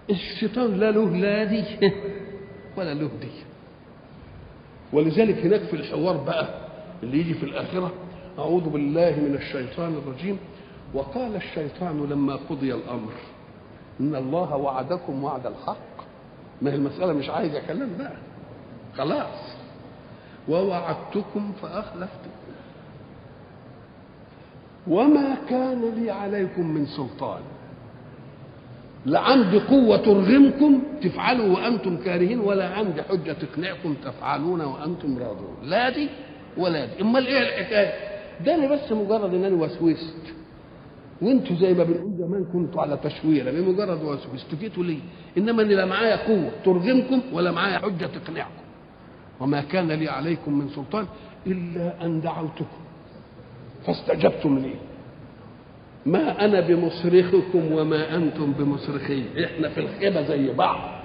الشيطان لا له لا دي ولا له دي ولذلك هناك في الحوار بقى اللي يجي في الآخرة أعوذ بالله من الشيطان الرجيم وقال الشيطان لما قضي الأمر إن الله وعدكم وعد الحق ما هي المسألة مش عايزة كلام بقى خلاص ووعدتكم فأخلفتكم وما كان لي عليكم من سلطان لا عندي قوة ترغمكم تفعلوا وأنتم كارهين ولا عندي حجة تقنعكم تفعلون وأنتم راضون لا دي ولا دي أمال إيه الحكاية ده أنا بس مجرد إن أنا وسوست وانتوا زي ما بنقول زمان كنتوا على تشويره بمجرد وسوست جيتوا ليه؟ انما ان لا معايا قوه ترغمكم ولا معايا حجه تقنعكم وما كان لي عليكم من سلطان الا ان دعوتكم فاستجبتم لي ما انا بمصرخكم وما انتم بمصرخي احنا في الخيبه زي بعض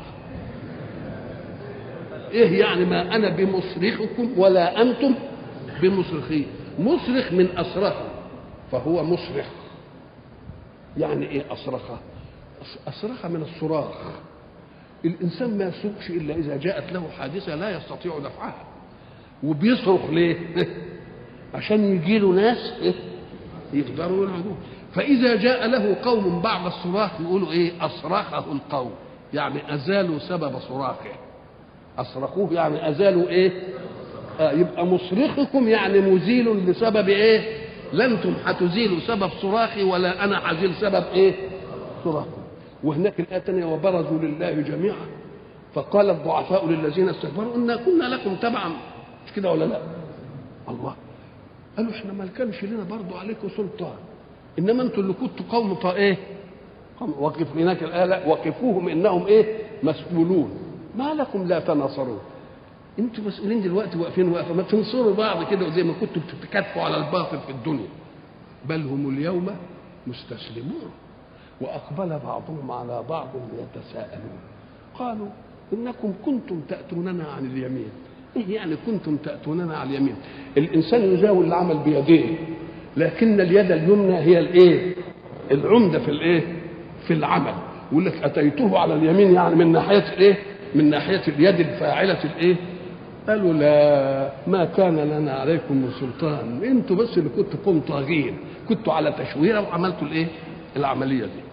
ايه يعني ما انا بمصرخكم ولا انتم بمصرخي مصرخ من اصرخ فهو مصرخ يعني ايه اصرخه اصرخه من الصراخ الانسان ما يصرخش الا اذا جاءت له حادثه لا يستطيع دفعها وبيصرخ ليه عشان يجي له ناس إيه؟ يقدروا يلعبوه فاذا جاء له قوم بعد الصراخ يقولوا ايه اصرخه القوم يعني ازالوا سبب صراخه اصرخوه يعني ازالوا ايه آه يبقى مصرخكم يعني مزيل لسبب ايه لا انتم هتزيلوا سبب صراخي ولا انا هزيل سبب ايه صراخي وهناك الايه الثانيه وبرزوا لله جميعا فقال الضعفاء للذين استكبروا انا كنا لكم تبعا مش كده ولا لا الله قالوا احنا ما كانش لنا برضه عليكم سلطان انما انتم اللي كنتوا قوم طا ايه قوم وقف هناك الايه لا وقفوهم انهم ايه مسؤولون ما لكم لا تناصرون انتوا مسؤولين دلوقتي واقفين واقفه ما تنصروا بعض كده زي ما كنتوا بتتكاتفوا على الباطل في الدنيا بل هم اليوم مستسلمون واقبل بعضهم على بعض يتساءلون قالوا انكم كنتم تاتوننا عن اليمين ايه يعني كنتم تاتوننا عن اليمين الانسان يزاول العمل بيديه لكن اليد اليمنى هي الايه العمده في الايه في العمل يقول لك اتيته على اليمين يعني من ناحيه الايه من ناحيه اليد الفاعله الايه قالوا لا ما كان لنا عليكم من سلطان انتوا بس اللي كنتوا قوم طاغين كنتوا على تشويره وعملتوا الايه العمليه دي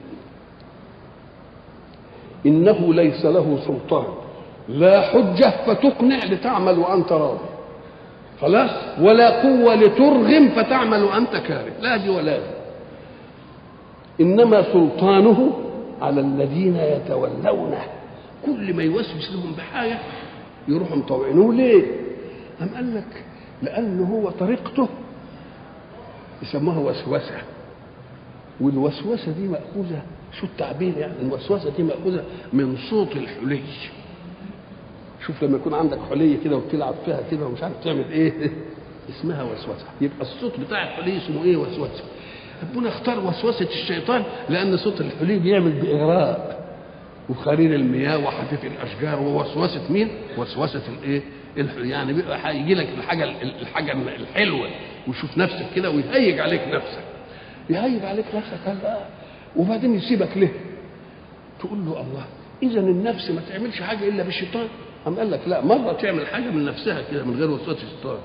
انه ليس له سلطان لا حجه فتقنع لتعمل وانت راضي خلاص ولا قوه لترغم فتعمل وانت كاره لا دي ولا دي انما سلطانه على الذين يتولونه كل ما يوسوس لهم بحاجه يروحوا مطوعينه ليه؟ أم قال لك لأنه هو طريقته يسموها وسوسة والوسوسة دي مأخوذة شو التعبير يعني الوسوسة دي مأخوذة من صوت الحلي شوف لما يكون عندك حلية كده وبتلعب فيها كده ومش عارف تعمل ايه اسمها وسوسة يبقى الصوت بتاع الحلي اسمه ايه وسوسة ربنا اختار وسوسة الشيطان لأن صوت الحلي بيعمل بإغراء وخرير المياه وحفيف الاشجار ووسوسه مين؟ وسوسه الايه؟ يعني بيبقى هيجي لك الحاجه الحاجه الحلوه ويشوف نفسك كده ويهيج عليك نفسك. يهيج عليك نفسك قال لا وبعدين يسيبك ليه؟ تقول له الله اذا النفس ما تعملش حاجه الا بالشيطان قام قال لك لا مره تعمل حاجه من نفسها كده من غير وسوسه الشيطان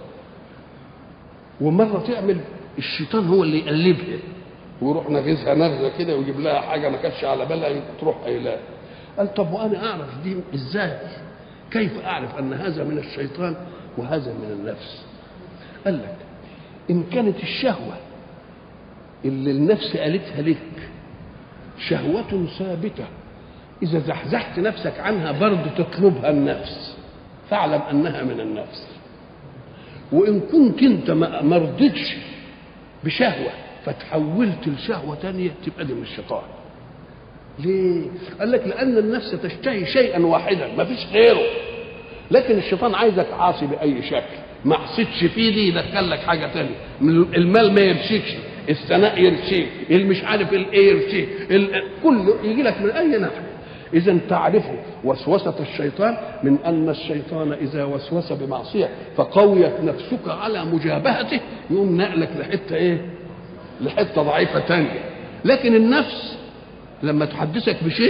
ومره تعمل الشيطان هو اللي يقلبها ويروح نغزها نغزه كده ويجيب لها حاجه ما كانتش على بالها تروح قايلها قال طب وانا اعرف دي ازاي كيف اعرف ان هذا من الشيطان وهذا من النفس قال لك ان كانت الشهوه اللي النفس قالتها لك شهوة ثابتة إذا زحزحت نفسك عنها برضه تطلبها النفس فاعلم أنها من النفس وإن كنت أنت ما رضيتش بشهوة فتحولت لشهوة تانية تبقى دي من الشيطان ليه؟ قال لك لأن النفس تشتهي شيئا واحدا ما فيش غيره لكن الشيطان عايزك عاصي بأي شكل ما عصيتش فيه دي يدخل لك حاجة تانية المال ما يرشيكش الثناء يرشيك المش عارف الايه يرشيك كله يجي لك من أي ناحية إذا تعرف وسوسة الشيطان من أن الشيطان إذا وسوس بمعصية فقويت نفسك على مجابهته يقوم نقلك لحتة إيه؟ لحتة ضعيفة تانية لكن النفس لما تحدثك بشيء